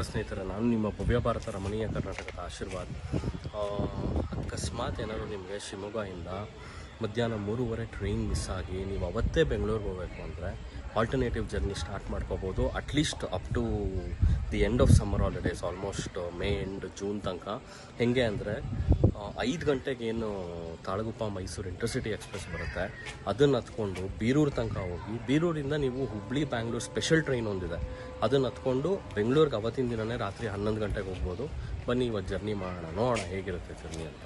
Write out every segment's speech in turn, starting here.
ಸ್ನೇಹಿತರೆ ನಾನು ನಿಮ್ಮ ಭವ್ಯ ಭಾರತ ರಮಣೀಯ ಕರ್ನಾಟಕದ ಆಶೀರ್ವಾದ್ ಆ, ಅಕಸ್ಮಾತ್ ಏನಾದರೂ ನಿಮಗೆ ಶಿವಮೊಗ್ಗದಿಂದ ಮಧ್ಯಾಹ್ನ ಮೂರುವರೆ ಟ್ರೈನ್ ಮಿಸ್ ಆಗಿ ನೀವು ಅವತ್ತೇ ಬೆಂಗಳೂರಿಗೆ ಹೋಗಬೇಕು ಅಂದರೆ ಆಲ್ಟರ್ನೇಟಿವ್ ಜರ್ನಿ ಸ್ಟಾರ್ಟ್ ಮಾಡ್ಕೋಬೋದು at least up to the end of summer holidays almost May end June ತನಕ ಹೆಂಗೆ ಅಂದರೆ ಐದು ಗಂಟೆಗೆ ಏನು ತಾಳಗುಪ್ಪ ಮೈಸೂರು ಇಂಟರ್ಸಿಟಿ ಎಕ್ಸ್ಪ್ರೆಸ್ ಬರುತ್ತೆ ಅದನ್ನು ಹತ್ಕೊಂಡು ಬೀರೂರು ತನಕ ಹೋಗಿ ಬೀರೂರಿಂದ ನೀವು ಹುಬ್ಳಿ ಬ್ಯಾಂಗ್ಳೂರ್ ಸ್ಪೆಷಲ್ ಟ್ರೈನ್ ಒಂದಿದೆ ಅದನ್ನು ಹತ್ಕೊಂಡು ಬೆಂಗಳೂರಿಗೆ ಅವತ್ತಿನ ದಿನನೇ ರಾತ್ರಿ ಹನ್ನೊಂದು ಗಂಟೆಗೆ ಹೋಗ್ಬೋದು ಬನ್ನಿ ಇವತ್ತು ಜರ್ನಿ ಮಾಡೋಣ ನೋಡೋಣ ಹೇಗಿರುತ್ತೆ ಜರ್ನಿ ಅಂತ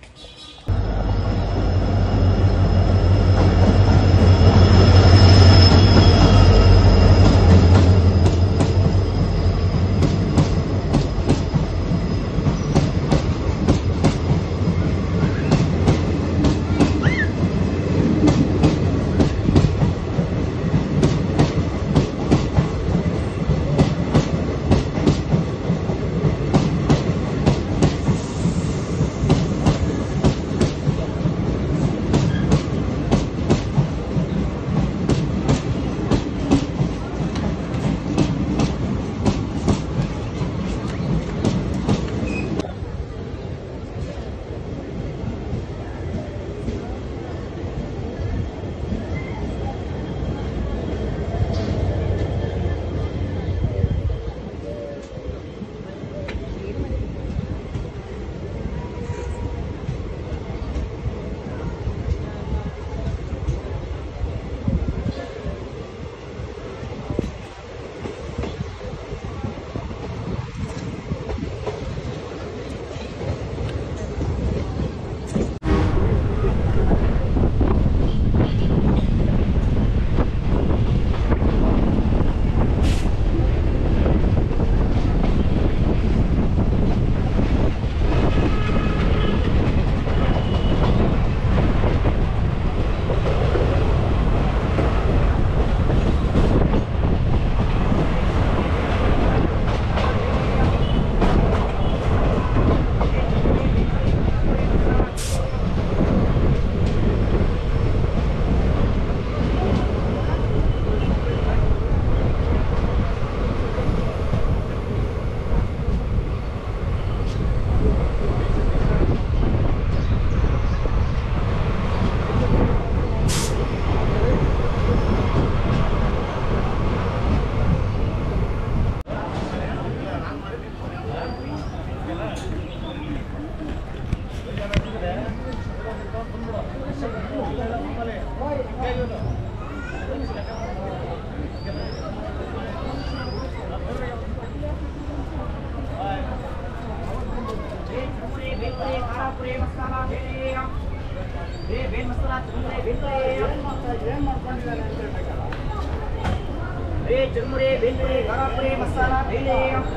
ಚುರುಮುರಿ ಬೇಂದ್ರೆ ಖಾರಾಪುರಿ ಮಸಾಲ ಬೇಳೆ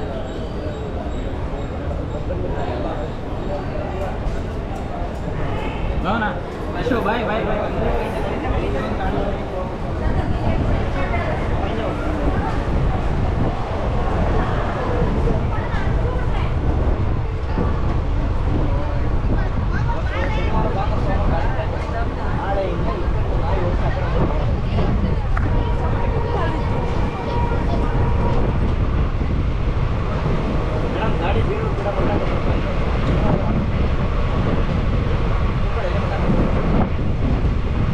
ಭಾವನಾ ಅಶೋ ಬಾಯ್ ಬಾಯ್ ಬಾಯ್ ಗಾಡಿ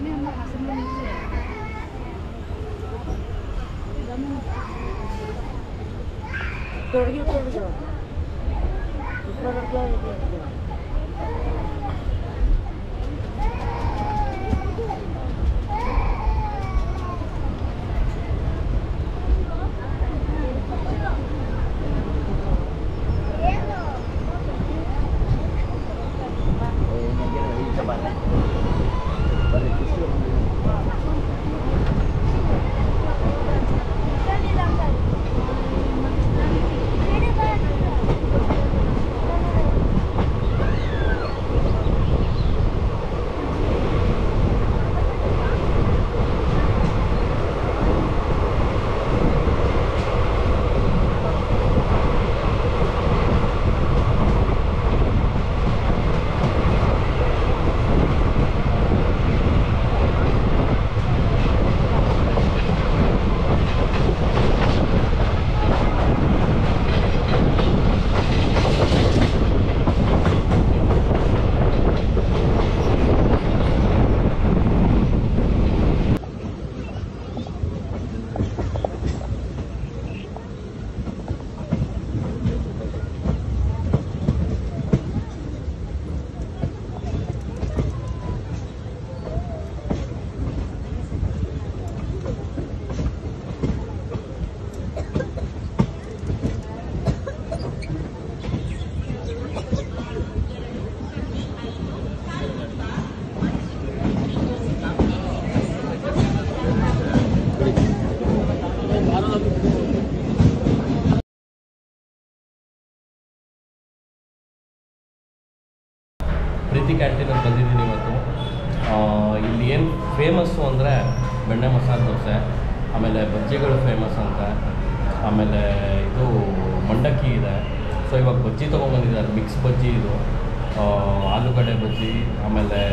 ಪ್ರೀತಿ ಕ್ಯಾಂಟೀನಲ್ಲಿ ಬಂದಿದ್ದೀನಿ ಇವತ್ತು ಆ, ಇಲ್ಲಿ ಏನು ಫೇಮಸ್ಸು ಅಂದರೆ ಬೆಣ್ಣೆ ಮಸಾಲೆ ದೋಸೆ ಆಮೇಲೆ ಬಜ್ಜಿಗಳು ಫೇಮಸ್ ಅಂತೆ ಆಮೇಲೆ ಇದು ಮಂಡಕ್ಕಿ ಇದೆ ಸೊ ಇವಾಗ ಬಜ್ಜಿ ತೊಗೊಂಬಂದಿದ್ದಾರೆ ಮಿಕ್ಸ್ ಬಜ್ಜಿ ಇದು ಆ, ಆಲೂಗಡ್ಡೆ ಬಜ್ಜಿ ಆಮೇಲೆ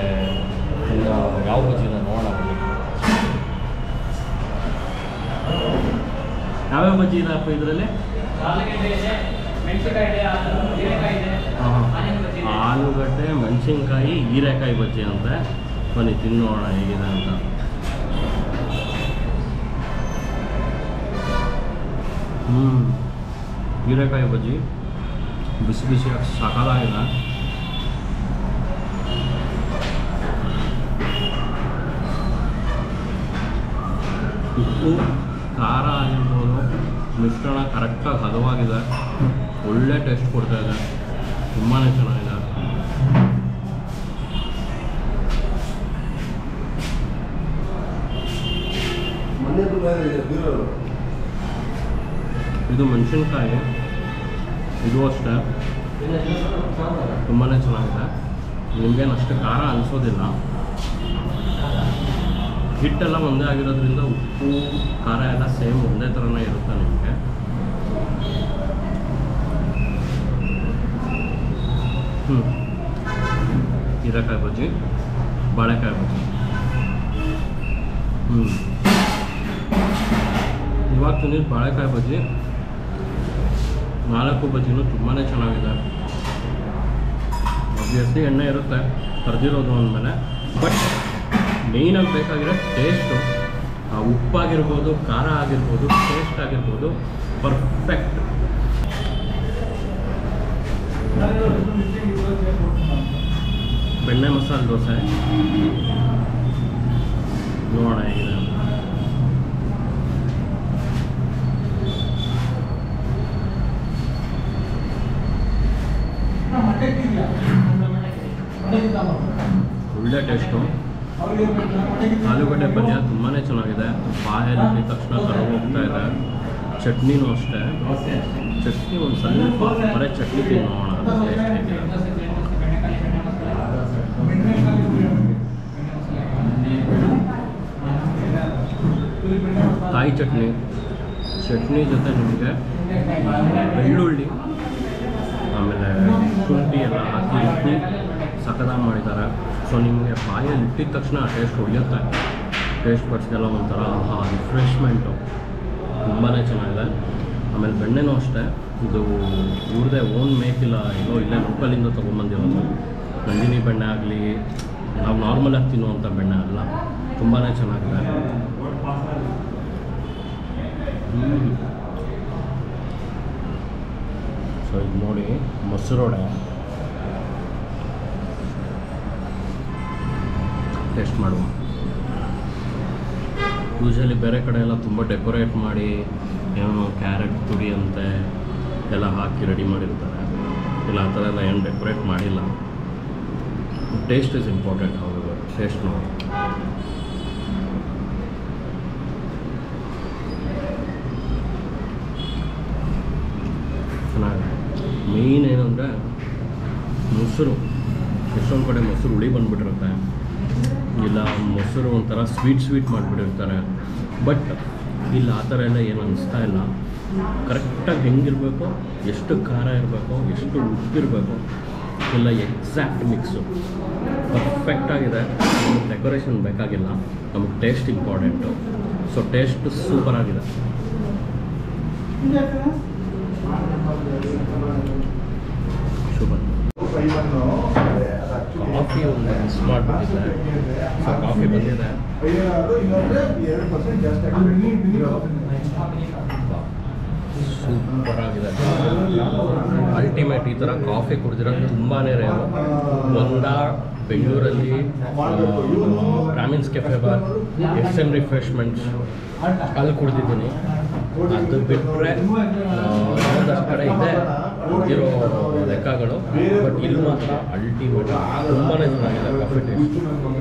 ಇನ್ನು ಯಾವ ಬಜ್ಜಿ ಇದೆ ನೋಡೋಣ ಬನ್ನಿ ಯಾವ್ಯಾವ ಬಜ್ಜಿ ಇದೆ ಅಪ್ಪ ಇದರಲ್ಲಿ ಆಲೂಗಡ್ಡೆ ಇದೆ ಮೆಣಸಿನಕಾಯಿ ಇದೆ ಹೀರೆಕಾಯಿ ಇದೆ ಆನಿಯನ್ ಬಜ್ಜಿ ಇದೆ. ಆಲೂಗಡ್ಡೆ ಮೆಣಸಿನ್ಕಾಯಿ ಹೀರೆಕಾಯಿ ಬಜ್ಜಿ ಅಂತೆ ಬನ್ನಿ ತಿನ್ನೋಣ ಹೇಗಿದೆ ಅಂತ ಹ್ಞೂ ಹೀರೆಕಾಯಿ ಬಜ್ಜಿ ಬಿಸಿ ಬಿಸಿಯಾಗಿ ಸಕಾಲಾಗಿದೆ ಉಪ್ಪು ಖಾರ ಆಗಿರ್ಬೋದು ಮಿಶ್ರಣ ಕರೆಕ್ಟಾಗಿ ಹದವಾಗಿದೆ ಒಳ್ಳೆ ಟೇಸ್ಟ್ ಕೊಡ್ತಾ ಇದೆ ತುಂಬಾ ಚೆನ್ನಾಗಿದೆ ಇದು ಮೆಣಸಿನ್ಕಾಯಿ ಇದು ಅಷ್ಟೇ ತುಂಬಾ ಚೆನ್ನಾಗಿದೆ ನಿಮಗೇನು ಅಷ್ಟು ಖಾರ ಅನಿಸೋದಿಲ್ಲ ಹಿಟ್ಟೆಲ್ಲ ಒಂದೇ ಆಗಿರೋದ್ರಿಂದ ಉಪ್ಪು ಖಾರ ಎಲ್ಲ ಸೇಮ್ ಒಂದೇ ಥರನೇ ಇರುತ್ತೆ ನಿಮಗೆ ಹ್ಞೂ ಹೀರೆಕಾಯಿ ಬಜ್ಜಿ ಬಾಳೆಕಾಯಿ ಬಜ್ಜಿ ಹ್ಞೂ ಇವಾಗ ತಿಂದಿದ್ದು ಬಾಳೆಕಾಯಿ ಬಜ್ಜಿ ನಾಲ್ಕು ಬಜ್ಜಿನೂ ತುಂಬಾ ಚೆನ್ನಾಗಿದೆ ಆಬ್ವಿಯಸ್ಲಿ ಎಣ್ಣೆ ಇರುತ್ತೆ ಕರ್ದಿರೋದು ಅಂದಮೇಲೆ ಬಟ್ ಮೇಯ್ನಾಗಿ ಬೇಕಾಗಿರೋ ಟೇಸ್ಟು ಆ ಉಪ್ಪಾಗಿರ್ಬೋದು ಖಾರ ಆಗಿರ್ಬೋದು ಟೇಸ್ಟ್ ಆಗಿರ್ಬೋದು ಪರ್ಫೆಕ್ಟ್ ಬೆಣ್ಣೆ ಮಸಾಲೆ ದೋಸೆ ನೋಡೋಣ ಹೇಗಿದೆ ಅಂತ. ಒಳ್ಳೆ ಟೇಸ್ಟು ಆಲೂಗಡ್ಡೆ ಪಲ್ಯ ತುಂಬಾ ಚೆನ್ನಾಗಿದೆ ಬಾಯಲ್ಲಿ ಇಟ್ಟಿದ ತಕ್ಷಣ ಕರ ಹೋಗ್ತಾ ಇದೆ ಚಟ್ನಿನೂ ಅಷ್ಟೇ ಚಟ್ನಿ ಒಂದು ಸ್ವಲ್ಪ ಬರೀ ಚಟ್ನಿ ತಿನ್ನೋಣ ಟೇಸ್ಟ್ ಹೇಗಿದೆ ಕಾಯಿ ಚಟ್ನಿ ಚಟ್ನಿ ಜೊತೆ ನಿಮಗೆ ಬೆಳ್ಳುಳ್ಳಿ ಆಮೇಲೆ ಶುಂಠಿ ಎಲ್ಲ ಹಾಕಿ ರುಬ್ಬಿ ಸಖದಾಗಿ ಮಾಡಿದ್ದಾರೆ ಸೊ ನಿಮಗೆ ಬಾಯಲ್ಲಿ ಇಟ್ಟಿದ ತಕ್ಷಣ ಆ ಟೇಸ್ಟ್ ಹೊಡೆಯುತ್ತೆ ಟೇಸ್ಟ್ ಬಡ್ಸ್ಗೆಲ್ಲ ಒಂಥರ ಆಹಾ ರಿಫ್ರೆಶ್ಮೆಂಟು ತುಂಬಾ ಚೆನ್ನಾಗಿದೆ ಆಮೇಲೆ ಬೆಣ್ಣೆನೂ ಅಷ್ಟೇ ಇದು ಇವ್ರದ್ದೇ ಓನ್ ಮೇಕಿಲ್ಲ ಎಲ್ಲೋ ಇಲ್ಲೇ ಲೋಕಲಿಂದ ತೊಗೊಂಬಂದಿರೋದು ನಂದಿನಿ ಬೆಣ್ಣೆ ಆಗಲಿ ನಾವು ನಾರ್ಮಲಾಗಿ ತಿನ್ನುವಂಥ ಬೆಣ್ಣೆ ಅಲ್ಲ ತುಂಬಾ ಚೆನ್ನಾಗಿದೆ ಸೊ ಇದು ನೋಡಿ ಮೊಸರೊಡೆ ಟೇಸ್ಟ್ ಮಾಡುವ ಯೂಶಲಿ ಬೇರೆ ಕಡೆ ಎಲ್ಲ ತುಂಬ ಡೆಕೋರೇಟ್ ಮಾಡಿ ಏನೋ ಕ್ಯಾರೆಟ್ ತುರಿ ಅಂತೆ ಎಲ್ಲ ಹಾಕಿ ರೆಡಿ ಮಾಡಿರ್ತಾರೆ ಇಲ್ಲ ಆ ಥರ ಎಲ್ಲ ಏನು ಡೆಕೋರೇಟ್ ಮಾಡಿಲ್ಲ ಟೇಸ್ಟ್ ಇಸ್ ಇಂಪಾರ್ಟೆಂಟ್ ಹೌದು ಟೇಸ್ಟ್ ನೋಡಿ ಚೆನ್ನಾಗಿದೆ ಮೇಯ್ನ್ ಏನಂದರೆ ಮೊಸರು ಎಷ್ಟೊಂದು ಕಡೆ ಮೊಸರು ಹುಳಿ ಬಂದುಬಿಟ್ಟಿರುತ್ತೆ ಇಲ್ಲ ಮೊಸರು ಒಂಥರ ಸ್ವೀಟ್ ಸ್ವೀಟ್ ಮಾಡಿಬಿಟ್ಟಿರ್ತಾರೆ ಬಟ್ ಇಲ್ಲ ಆ ಥರ ಎಲ್ಲ ಏನು ಅನಿಸ್ತಾ ಇಲ್ಲ ಕರೆಕ್ಟಾಗಿ ಹೆಂಗಿರಬೇಕು ಎಷ್ಟು ಖಾರ ಇರಬೇಕು ಎಷ್ಟು ಉಪ್ಪಿರಬೇಕು ಇಲ್ಲ ಎಕ್ಸಾಕ್ಟ್ ಮಿಕ್ಸು ಪರ್ಫೆಕ್ಟಾಗಿದೆ ನಮಗೆ ಡೆಕೋರೇಷನ್ ಬೇಕಾಗಿಲ್ಲ ನಮಗೆ ಟೇಸ್ಟ್ ಇಂಪಾರ್ಟೆಂಟು ಸೊ ಟೇಸ್ಟ್ ಸೂಪರಾಗಿದೆ ಸೂಪರ್ ಕಾಫಿ ಒಂದು ಮಿಸ್ ಮಾಡಿಬಿಟ್ಟಿದ್ದೆ ಸೊ ಕಾಫಿ ಬಂದಿದೆ ಸೂಪರ್ ಆಗಿದೆ ಅಲ್ಟಿಮೇಟ್ ಈ ಥರ ಕಾಫಿ ಕುಡಿದಿರೋದು ತುಂಬಾ ರೇರು ಒಂದ ಬೆಂಗಳೂರಲ್ಲಿ Brahmins cafe bar S M refreshments ಅಲ್ಲಿ ಕುಡಿದಿದ್ದೀನಿ ಅದು ಬಿಟ್ಟರೆ ಒಂದಷ್ಟು ಕಡೆ ಇದೆ ಇರೋ ಲೆಕ್ಕಗಳು ಬಟ್ ಇಲ್ಲಿ ಮಾತ್ರ ಅಲ್ಟಿಮೇಟ್ ತುಂಬಾ ಚೆನ್ನಾಗಿದೆ ಕಾಫಿ ಟೇಸ್ಟ್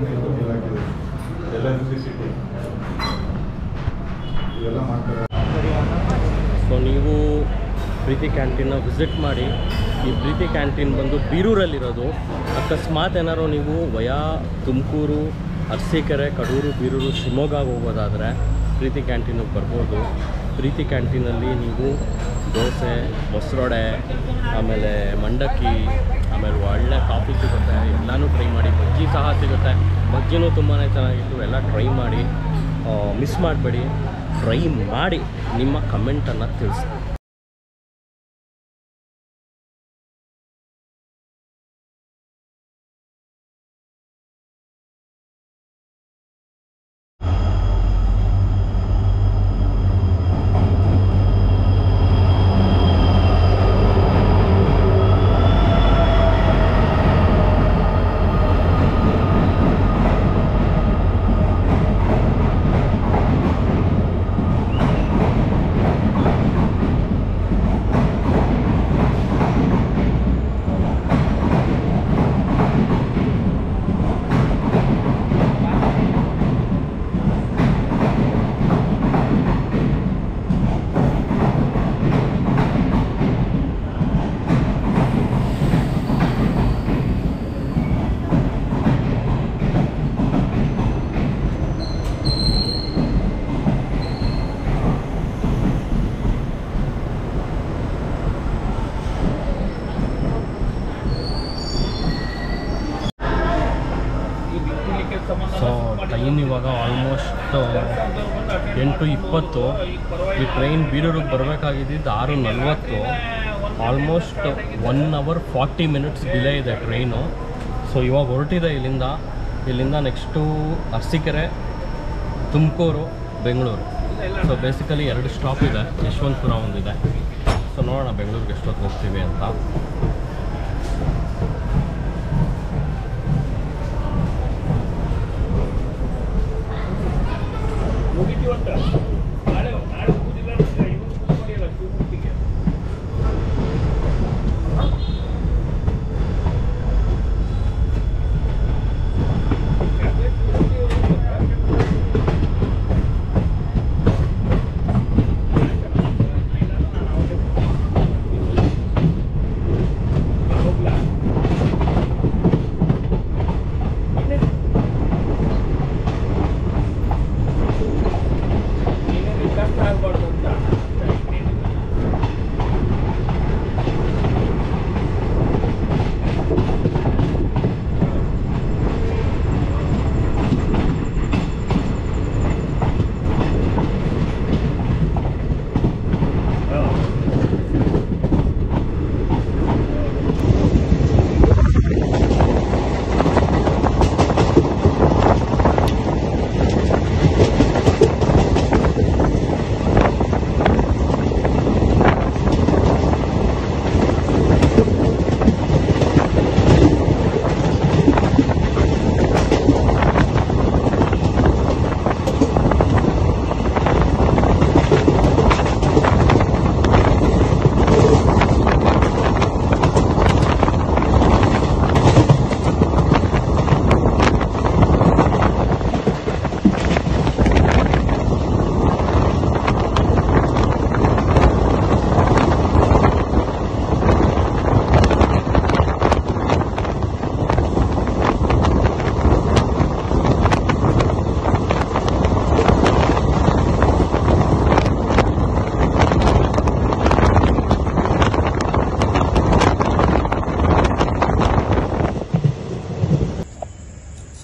ಇವೆಲ್ಲ ಮಾಡ್ತಾರೆ ಸೊ ನೀವು ಪ್ರೀತಿ ಕ್ಯಾಂಟೀನ್ನ ವಿಸಿಟ್ ಮಾಡಿ ಈ ಪ್ರೀತಿ ಕ್ಯಾಂಟೀನ್ ಬಂದು ಬೀರೂರಲ್ಲಿರೋದು ಅಕಸ್ಮಾತ್ ಏನಾದ್ರು ನೀವು ವಯಾ ತುಮಕೂರು ಅರಸೀಕೆರೆ ಕಡೂರು ಬೀರೂರು ಶಿವಮೊಗ್ಗ ಹೋಗೋದಾದರೆ ಪ್ರೀತಿ ಕ್ಯಾಂಟೀನಿಗೆ ಬರ್ಬೋದು ಪ್ರೀತಿ ಕ್ಯಾಂಟೀನಲ್ಲಿ ನೀವು ದೋಸೆ ಮೊಸರೊಡೆ ಆಮೇಲೆ ಮಂಡಕ್ಕಿ ಆಮೇಲೆ ಒಳ್ಳೆ ಕಾಫಿ ಸಿಗುತ್ತೆ ಎಲ್ಲನೂ ಟ್ರೈ ಮಾಡಿ ಬಜ್ಜಿ ಸಹ ಸಿಗುತ್ತೆ ಬಜ್ಜಿನೂ ತುಂಬಾ ಚೆನ್ನಾಗಿತ್ತು ಎಲ್ಲ ಟ್ರೈ ಮಾಡಿ ಮಿಸ್ ಮಾಡಬೇಡಿ ಟ್ರೈ ಮಾಡಿ ನಿಮ್ಮ ಕಮೆಂಟನ್ನು ತಿಳಿಸಿ ಸೊ ಟೈಮ್ ಇವಾಗ ಆಲ್ಮೋಸ್ಟ್ ಎಂಟು ಇಪ್ಪತ್ತು ಈ ಟ್ರೈನ್ ಬೀರೂರಿಗೆ ಬರಬೇಕಾಗಿದ್ದು ಆರು ನಲ್ವತ್ತು almost one hour forty minutes delay ಇದೆ ಟ್ರೈನು ಸೊ ಇವಾಗ ಹೊರಟಿದೆ ಇಲ್ಲಿಂದ ಇಲ್ಲಿಂದ next Arsikere Tumakuru Bengaluru so basically ಎರಡು ಸ್ಟಾಪ್ ಇದೆ ಯಶವಂತಪುರ ಒಂದಿದೆ ಸೊ ನೋಡೋಣ ಬೆಂಗಳೂರಿಗೆ ಎಷ್ಟೊತ್ತು ಹೋಗ್ತೀವಿ ಅಂತ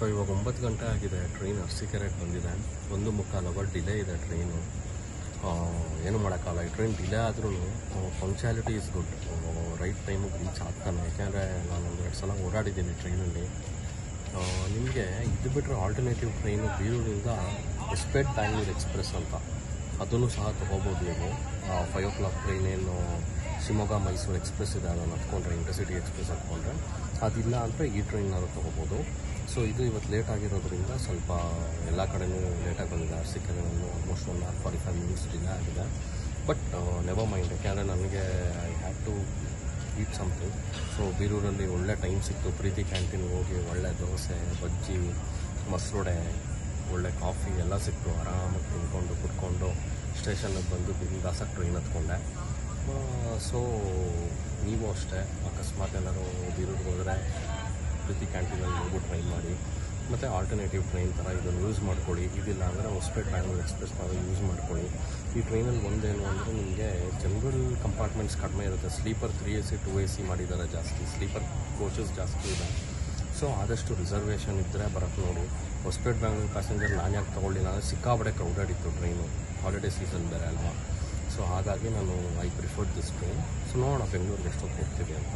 ಸೊ ಇವಾಗ ಒಂಬತ್ತು ಗಂಟೆ ಆಗಿದೆ ಟ್ರೈನ್ ಅರಸೀಕೆರೆಗೆ ಬಂದಿದೆ ಒಂದು ಮುಕ್ಕಾಲು ಅವರ್ ಡಿಲೇ ಇದೆ ಟ್ರೈನು ಏನು ಮಾಡೋಕ್ಕಲ್ಲ ಈ ಟ್ರೈನ್ ಡಿಲೇ ಆದ್ರೂ ಪಂಕ್ಚುಯಾಲಿಟಿ ಇಸ್ ಗುಡ್ ರೈಟ್ ಟೈಮಿಗೆ ರೀಚ್ ಆಗ್ತಾನೆ ಯಾಕೆಂದರೆ ನಾನು ಒಂದೆರಡು ಸಲ ಓಡಾಡಿದ್ದೀನಿ ಟ್ರೈನಲ್ಲಿ ನಿಮಗೆ ಇದು ಬಿಟ್ಟರೆ ಆಲ್ಟರ್ನೇಟಿವ್ ಟ್ರೈನು ಬೀರೂರಿಂದ ಎಸ್ಪೇಟ್ ಬ್ಯಾಂಗ್ಳೂರ್ ಎಕ್ಸ್ಪ್ರೆಸ್ ಅಂತ ಅದನ್ನು ಸಹ ತೊಗೋಬೋದು ನೀವು ಫೈವ್ ಓ ಕ್ಲಾಕ್ ಟ್ರೈನ್ ಏನು ಶಿವಮೊಗ್ಗ ಮೈಸೂರು ಎಕ್ಸ್ಪ್ರೆಸ್ ಇದೆ ಅದನ್ನು ಹತ್ಕೊಂಡ್ರೆ ಇಂಟರ್ಸಿಟಿ ಎಕ್ಸ್ಪ್ರೆಸ್ ಹತ್ಕೊಂಡ್ರೆ ಅದಿಲ್ಲ ಅಂದರೆ ಈ ಟ್ರೈನ್ನಾದ್ರು ತೊಗೋಬೋದು ಸೊ ಇದು ಇವತ್ತು ಲೇಟ್ ಆಗಿರೋದ್ರಿಂದ ಸ್ವಲ್ಪ ಎಲ್ಲ ಕಡೆನೂ ಲೇಟಾಗಿ ಬಂದಿದೆ ಅರಸೀಕೆರೆನಲ್ಲೂ almost one hour forty five minutes delay ಆಗಿದೆ ಬಟ್ ನೆವರ್ ಮೈಂಡ್ ಯಾಕೆಂದರೆ ನನಗೆ I have to eat something so ಬೀರೂರಲ್ಲಿ ಒಳ್ಳೆ ಟೈಮ್ ಸಿಕ್ತು ಪ್ರೀತಿ ಕ್ಯಾಂಟೀನ್ಗೆ ಹೋಗಿ ಒಳ್ಳೆ ದೋಸೆ ಬಜ್ಜಿ ಮೊಸರುಡೆ ಒಳ್ಳೆ ಕಾಫಿ ಎಲ್ಲ ಸಿಕ್ತು ಆರಾಮಾಗಿ ತಿನ್ಕೊಂಡು ಕುತ್ಕೊಂಡು ಸ್ಟೇಷನ್ಗೆ ಬಂದು ಬಿಂದಾಸಾಗಿ ಟ್ರೈನ್ ಹತ್ಕೊಂಡೆ ಸೊ ನೀವು ಅಷ್ಟೇ ಅಕಸ್ಮಾತ್ ಏನಾದ್ರು ಬೀರೂರಿಗೆ ಹೋದರೆ ಪ್ರೀತಿ ಕ್ಯಾಂಟೀನಲ್ಲಿ ಹೋಗು ಟ್ರೈ ಮಾಡಿ ಮತ್ತು ಆಲ್ಟರ್ನೇಟಿವ್ ಟ್ರೈನ್ ಥರ ಇದನ್ನು ಯೂಸ್ ಮಾಡ್ಕೊಳ್ಳಿ ಇದಿಲ್ಲ ಅಂದರೆ ಹೊಸಪೇಟ್ ಬ್ಯಾಂಗ್ಳೂರ್ ಎಕ್ಸ್ಪ್ರೆಸ್ ನಾವು ಯೂಸ್ ಮಾಡ್ಕೊಳ್ಳಿ ಈ ಟ್ರೈನಲ್ಲಿ ಒಂದೇನು ಅಂದರೆ ನಿಮಗೆ ಜನರಲ್ ಕಂಪಾರ್ಟ್ಮೆಂಟ್ಸ್ ಕಡಿಮೆ ಇರುತ್ತೆ sleeper three A C two A C ಮಾಡಿದ್ದಾರೆ ಜಾಸ್ತಿ ಸ್ಲೀಪರ್ ಕೋಚಸ್ ಜಾಸ್ತಿ ಇದೆ ಸೊ ಆದಷ್ಟು ರಿಸರ್ವೇಷನ್ ಇದ್ದರೆ ಬರೋಕ್ಕೆ ನೋಡಿ ಹೊಸಪೇಟ್ ಬ್ಯಾಂಗ್ಳೂರ್ ಪ್ಯಾಸೆಂಜರ್ ನಾನು ಯಾಕೆ ತೊಗೊಳ್ಳಿಲ್ಲ ಅಂದರೆ ಸಿಕ್ಕಾಬಡೆ ಕ್ರೌಡೆಡ್ ಇತ್ತು ಟ್ರೈನು ಹಾಲಿಡೇ ಸೀಸನ್ ಬೇರೆ ಅಲ್ವಾ ಸೊ ಹಾಗಾಗಿ ನಾನು I preferred this train so ನೋಡೋಣ ಬೆಂಗಳೂರಿಗೆ ಎಷ್ಟೊತ್ತು ಹೋಗ್ತೀವಿ ಅಂತ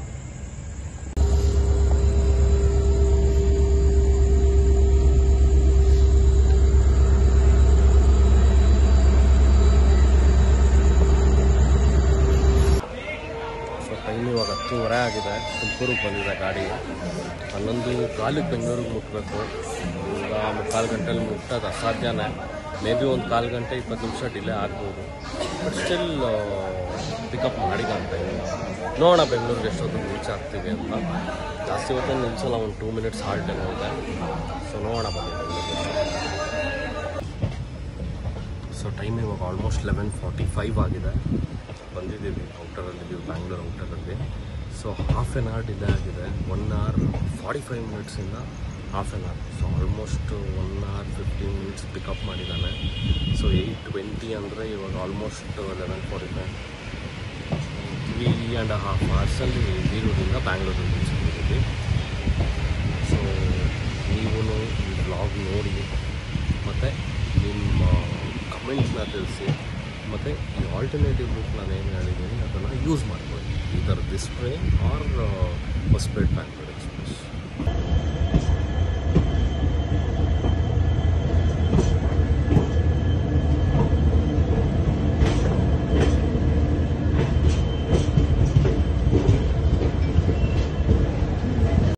ಸೊ ಟೈಮ್ ಇವಾಗ ಹತ್ತುವರೆ ಆಗಿದೆ ತುಮಕೂರಿಗೆ ಬಂದಿದೆ ಗಾಡಿ ಹನ್ನೊಂದು ಕಾಲಿಗೆ ಬೆಂಗಳೂರಿಗೆ ಮುಟ್ಟಬೇಕು ಈಗ ಮುಕ್ಕಾಲು ಗಂಟೆಲಿ ಮುಟ್ಟೋದು ಅಸಾಧ್ಯನೇ ಮೇ ಬಿ ಒಂದು ಕಾಲು ಗಂಟೆ ಇಪ್ಪತ್ತು ನಿಮಿಷ ಡಿಲೇ ಆಗ್ಬೋದು ಬಟ್ ಸ್ಟಿಲ್ ಪಿಕಪ್ ಮಾಡಿದ ಟೈಮ್ ನೋಡೋಣ ಬೆಂಗಳೂರಿಗೆ ಎಷ್ಟೊತ್ತಿಗೆ ರೀಚ್ ಆಗ್ತೀವಿ ಅಂತ ಜಾಸ್ತಿ ಹೊತ್ತು ನಿಲ್ಸಲ್ಲ ಒಂದು ಟೂ ಮಿನಿಟ್ಸ್ ಹಾಲ್ಟ್ ಏನೋ ಇದೆ ಸೊ ನೋಡೋಣ ಬನ್ನಿ ಬೆಂಗಳೂರಿಗೆ ಸೊ ಟೈಮ್ ಇವಾಗ ಆಲ್ಮೋಸ್ಟ್ ಲೆವೆನ್ ಫಾರ್ಟಿ ಫೈವ್ ಆಗಿದೆ ಬಂದಿದ್ದೀವಿ ಔಟರಲ್ಲಿದ್ದೀವಿ ಬ್ಯಾಂಗ್ಳೂರ್ ಔಟರಲ್ಲಿ so half an hour delay ಆಗಿದೆ ಒನ್ ಅವರ್ ಫಾರ್ಟಿ ಫೈವ್ ಮಿನಿಟ್ಸಿಂದ half an hour so almost one hour fifteen minutes pickup ಮಾಡಿದ್ದಾನೆ ಸೊ ಏಯ್ಟ್ ಟ್ವೆಂಟಿ ಅಂದರೆ ಇವಾಗ almost eleven forty five three and half ಅವರ್ಸಲ್ಲಿ ಬೀರೂರಿಂದ ಬ್ಯಾಂಗ್ಳೂರಿಗೆ ರೀಚ್ ಆಗಿದ್ದೀವಿ ಸೊ ನೀವು ಈ ಬ್ಲಾಗ್ ನೋಡಿ ಮತ್ತು ನಿಮ್ಮ ಕಮೆಂಟ್ಸ್ನ ತಿಳಿಸಿ ಮತ್ತು ಈ ಆಲ್ಟರ್ನೇಟಿವ್ ರೂಟ್ ನಾನು ಏನು ಹೇಳಿದ್ದೀನಿ ಅದನ್ನು ಯೂಸ್ ಮಾಡ್ಕೊಳ್ಳಿ ಇದರ this train are Hospet Bangalore express